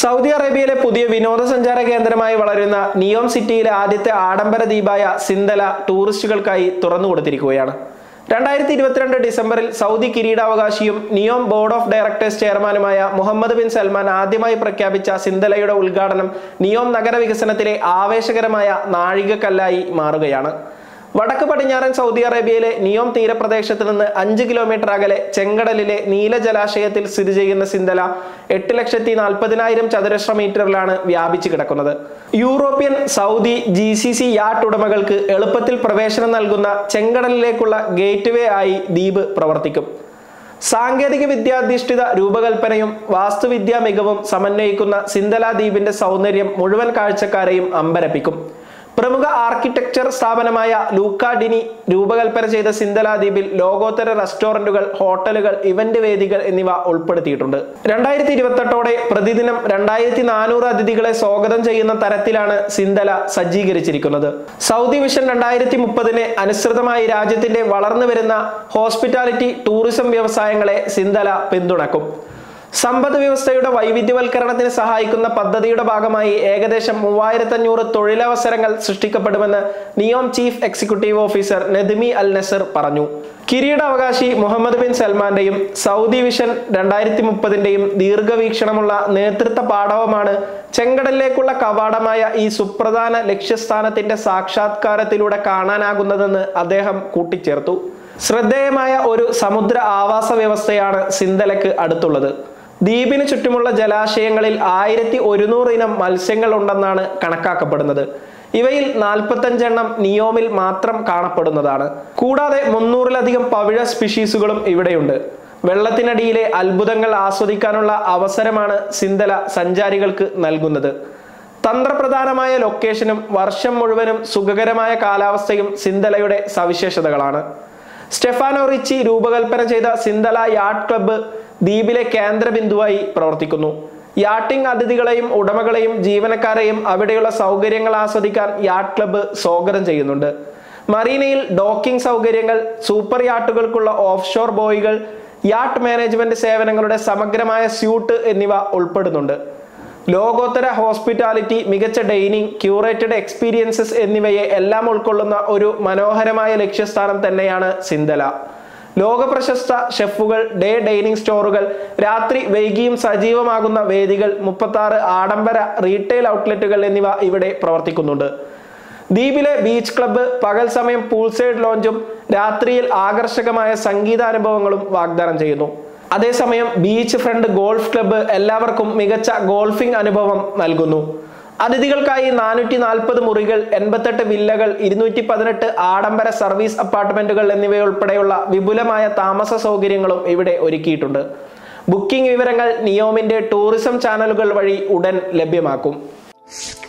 Saudi അറേബ്യയിലെ പുതിയ വിനോദസഞ്ചാര കേന്ദ്രമായി വളരുന്ന നിയോം സിറ്റിയിലെ ആദ്യത്തെ ആഡംബര ദ്വീപായ സിന്തല ടൂറിസ്റ്റുകൾക്കായി തുറന്നു കൊടുത്തിരിക്കുകയാണ് രണ്ടായിരത്തി ഇരുപത്തിരണ്ട് ഡിസംബറിൽ സൗദി കിരീടാവകാശിയും നിയോം ബോർഡ് ഓഫ് ഡയറക്ടേഴ്സ് ചെയർമാനുമായ മുഹമ്മദ് ബിൻ സൽമാൻ ആദ്യമായി പ്രഖ്യാപിച്ച സിന്തലയുടെ ഉദ്ഘാടനം നിയോം നഗരവികസനത്തിലെ ആവേശകരമായ നാഴികക്കല്ലായി മാറുകയാണ് വടക്ക് പടിഞ്ഞാറൻ സൗദി അറേബ്യയിലെ നിയോം തീരപ്രദേശത്ത് നിന്ന് അഞ്ച് കിലോമീറ്റർ അകലെ ചെങ്കടലിലെ നീല ജലാശയത്തിൽ സ്ഥിതി ചെയ്യുന്ന സിന്തല എട്ട് ലക്ഷത്തി നാൽപ്പതിനായിരം ചതുരശ്ര മീറ്ററിലാണ് വ്യാപിച്ചു കിടക്കുന്നത് European Saudi G C C yacht ഉടമകൾക്ക് എളുപ്പത്തിൽ പ്രവേശനം നൽകുന്ന ചെങ്കടലിലേക്കുള്ള ഗേറ്റ്വേ ആയി ദ്വീപ് പ്രവർത്തിക്കും സാങ്കേതിക വിദ്യാധിഷ്ഠിത രൂപകൽപ്പനയും വാസ്തുവിദ്യാ മികവും സമന്വയിക്കുന്ന സിന്തല ദ്വീപിന്റെ സൗന്ദര്യം മുഴുവൻ കാഴ്ചക്കാരെയും അമ്പരപ്പിക്കും പ്രമുഖ ആർക്കിടെക്ചർ സ്ഥാപനമായ ലൂക്കാഡിനി രൂപകൽപ്പന ചെയ്ത സിന്തല ദ്വീപിൽ ലോകോത്തര റെസ്റ്റോറന്റുകൾ ഹോട്ടലുകൾ ഇവന്റ് വേദികൾ എന്നിവ ഉൾപ്പെടുത്തിയിട്ടുണ്ട് രണ്ടായിരത്തി ഇരുപത്തെട്ടോടെ പ്രതിദിനം രണ്ടായിരത്തി നാനൂറ് അതിഥികളെ സ്വാഗതം ചെയ്യുന്ന തരത്തിലാണ് സിന്തല സജ്ജീകരിച്ചിരിക്കുന്നത് സൗദി വിഷൻ രണ്ടായിരത്തി മുപ്പതിന് അനുസൃതമായി രാജ്യത്തിന്റെ വളർന്നു വരുന്ന ഹോസ്പിറ്റാലിറ്റി ടൂറിസം വ്യവസായങ്ങളെ സിന്തല പിന്തുണക്കും സമ്പദ് വ്യവസ്ഥയുടെ വൈവിധ്യവൽക്കരണത്തിന് സഹായിക്കുന്ന പദ്ധതിയുടെ ഭാഗമായി ഏകദേശം മൂവായിരത്തി അഞ്ഞൂറ് തൊഴിലവസരങ്ങൾ സൃഷ്ടിക്കപ്പെടുമെന്ന് Neom chief executive officer Nadhmi Al Nasr പറഞ്ഞു കിരീടാവകാശി മുഹമ്മദ് ബിൻ സൽമാന്റെയും സൗദി വിഷൻ രണ്ടായിരത്തി മുപ്പതിന്റെയും ദീർഘവീക്ഷണമുള്ള നേതൃത്വ പാഠവമാണ് ചെങ്കടലിലേക്കുള്ള കവാടമായ ഈ സുപ്രധാന ലക്ഷ്യസ്ഥാനത്തിന്റെ സാക്ഷാത്കാരത്തിലൂടെ കാണാനാകുന്നതെന്ന് അദ്ദേഹം കൂട്ടിച്ചേർത്തു ശ്രദ്ധേയമായ ഒരു സമുദ്ര ആവാസ വ്യവസ്ഥയാണ് സിന്തലക്ക് അടുത്തുള്ളത് ദ്വീപിന് ചുറ്റുമുള്ള ജലാശയങ്ങളിൽ ആയിരത്തി ഒരുന്നൂറ് ഇനം മത്സ്യങ്ങൾ ഉണ്ടെന്നാണ് കണക്കാക്കപ്പെടുന്നത് ഇവയിൽ നാൽപ്പത്തഞ്ചെണ്ണം നിയോമിൽ മാത്രം കാണപ്പെടുന്നതാണ് കൂടാതെ മുന്നൂറിലധികം പവിഴ സ്പീഷീസുകളും ഇവിടെയുണ്ട് വെള്ളത്തിനടിയിലെ അത്ഭുതങ്ങൾ ആസ്വദിക്കാനുള്ള അവസരമാണ് സിന്തല സഞ്ചാരികൾക്ക് നൽകുന്നത് തന്ത്രപ്രധാനമായ ലൊക്കേഷനും വർഷം മുഴുവനും സുഖകരമായ കാലാവസ്ഥയും സിന്തലയുടെ സവിശേഷതകളാണ് സ്റ്റെഫാനോ റിച്ചി രൂപകൽപ്പന ചെയ്ത സിന്തല യാട്ട് ക്ലബ്ബ് ദ്വീപിലെ കേന്ദ്ര ബിന്ദുവായി പ്രവർത്തിക്കുന്നു യാട്ടിംഗ് അതിഥികളെയും ഉടമകളെയും ജീവനക്കാരെയും അവിടെയുള്ള സൗകര്യങ്ങൾ ആസ്വദിക്കാൻ യാട്ട് ക്ലബ്ബ് സ്വാഗതം ചെയ്യുന്നുണ്ട് മറീനയിൽ ഡോക്കിംഗ് സൗകര്യങ്ങൾ സൂപ്പർ യാട്ടുകൾക്കുള്ള ഓഫ് ഷോർ ബോയികൾ യാട്ട് മാനേജ്മെന്റ് സേവനങ്ങളുടെ സമഗ്രമായ സ്യൂട്ട് എന്നിവ ഉൾപ്പെടുന്നുണ്ട് ലോകോത്തര ഹോസ്പിറ്റാലിറ്റി മികച്ച ഡൈനിങ് ക്യൂറേറ്റഡ് എക്സ്പീരിയൻസസ് എന്നിവയെ എല്ലാം ഉൾക്കൊള്ളുന്ന ഒരു മനോഹരമായ ലക്ഷ്യസ്ഥാനം തന്നെയാണ് സിന്തല ലോകപ്രശസ്ത ഷെഫുകൾ ഡേ ഡൈനിങ് സ്റ്റോറുകൾ രാത്രി വൈകിയും സജീവമാകുന്ന വേദികൾ മുപ്പത്തി ആഡംബര റീറ്റെയിൽ ഔട്ട്ലെറ്റുകൾ എന്നിവ ഇവിടെ പ്രവർത്തിക്കുന്നുണ്ട് ദ്വീപിലെ ബീച്ച് ക്ലബ്ബ് പകൽ സമയം പൂൾ സൈഡ് ലോഞ്ചും രാത്രിയിൽ ആകർഷകമായ സംഗീതാനുഭവങ്ങളും വാഗ്ദാനം ചെയ്യുന്നു അതേസമയം ബീച്ച് ഫ്രണ്ട് ഗോൾഫ് ക്ലബ്ബ് എല്ലാവർക്കും മികച്ച ഗോൾഫിംഗ് അനുഭവം നൽകുന്നു അതിഥികൾക്കായി നാനൂറ്റി നാൽപ്പത് മുറികൾ എൺപത്തെട്ട് വില്ലകൾ ഇരുന്നൂറ്റി പതിനെട്ട് ആഡംബര സർവീസ് അപ്പാർട്ട്മെന്റുകൾ എന്നിവയുൾപ്പെടെയുള്ള വിപുലമായ താമസ സൗകര്യങ്ങളും ഇവിടെ ഒരുക്കിയിട്ടുണ്ട് ബുക്കിംഗ് വിവരങ്ങൾ നിയോമിന്റെ ടൂറിസം ചാനലുകൾ വഴി ഉടൻ ലഭ്യമാക്കും